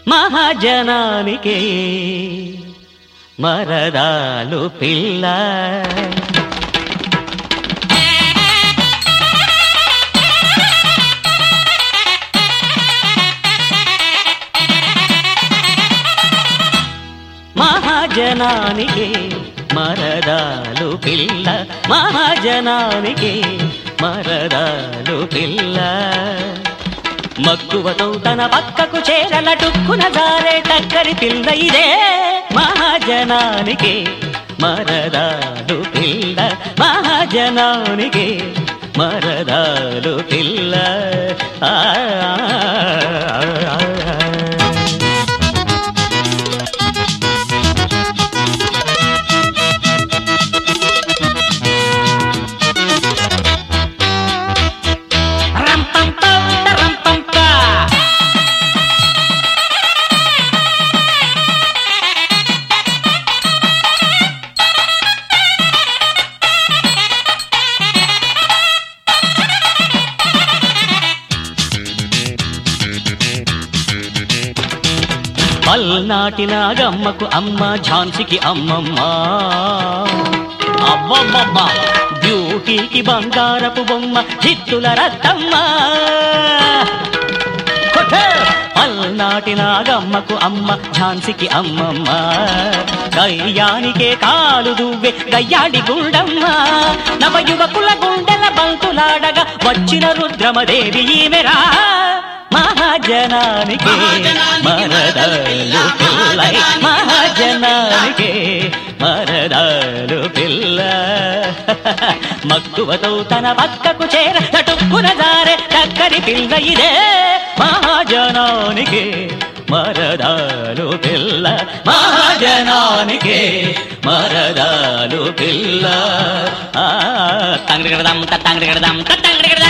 మహాజనానికి మరదాలు పిల్ల మహాజనానికి మరదాలు పిల్ల మహాజనానికి మరదాలు పిల్ల మక్కువతో తన పక్కకు చేరలటుక్కున జారే టక్కరి పిల్ల ఇదే మహాజనానికి మరదాలు పిల్ల మహాజనానికి మరదాలు పిల్ల ఆ, ఆ, ఆ, ఆ. రంపంపం, రంపంప. పల్నాటి నాగమ్మకు అమ్మ ఝాన్సీకి అమ్మమ్మ అబ్బబ్బబ్బా బ్యూటీకి బంగారపు బొమ్మ చిత్తుల రత్తమ్మ కొట్టే! పల్నాటి నాగమ్మకు అమ్మ ఝాన్సీకి అమ్మమ్మ గయ్యానికే కాలు దువ్వే గయ్యాడి గుండమ్మ నవ యువకుల గుండెల బంతులాడగా వచ్చిన రుద్రమదేవి ఈమెరా మహాజనానికి మరదలు పిల్లై మహాజనానికి మరదలు పిల్ల మక్కువతో తన పక్కకు చేర చటుక్కున జారే చక్కని పిల్ల ఇదే మహాజనానికి మరదాలు పిల్ల మహాజనానికి మరదాలు పిల్ల ఆ, తంగిడిగడదాం తంగిడిగడదాం తంగిడిగడదాం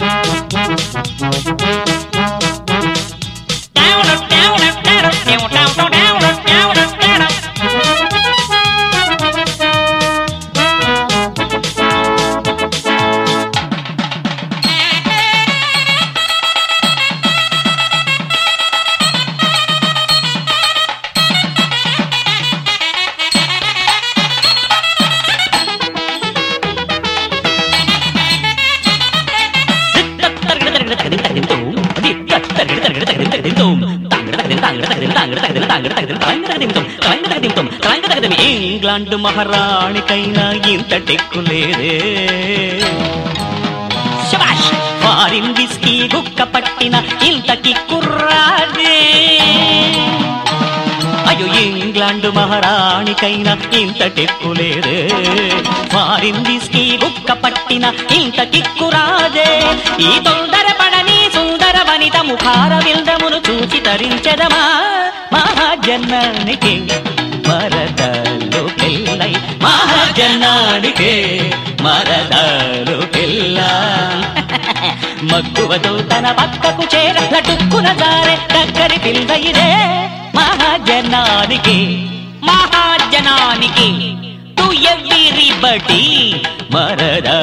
ఇంగ్లాండ్ మహారాణికైనా ఇంత టెక్కులేదే శబాష్ ఫారిన్ విస్కీ గుక్క పట్టిన ఇంతకి కుర్రాదే అయ్యో ఇంగ్లాండ్ మహారాణికైనా ఇంత టెక్కులేదే ఫారిన్ విస్కీ గుక్క పట్టిన ఇంత కిక్కురాదే ఈ తొందర పడని సుందర వనిత ముఖార విందమును చూసి తరించదమా మహాజన్నానికి మరదలు పిల్లై మహాజన్నానికి మరదలు పిల్ల మక్కువతో తన పక్కకు చేర లటుక్కున జారే దగ్గరి పిల్ల ఇదే మహాజనానికి మహాజనానికి టు ఎవ్రీ బటి మరదా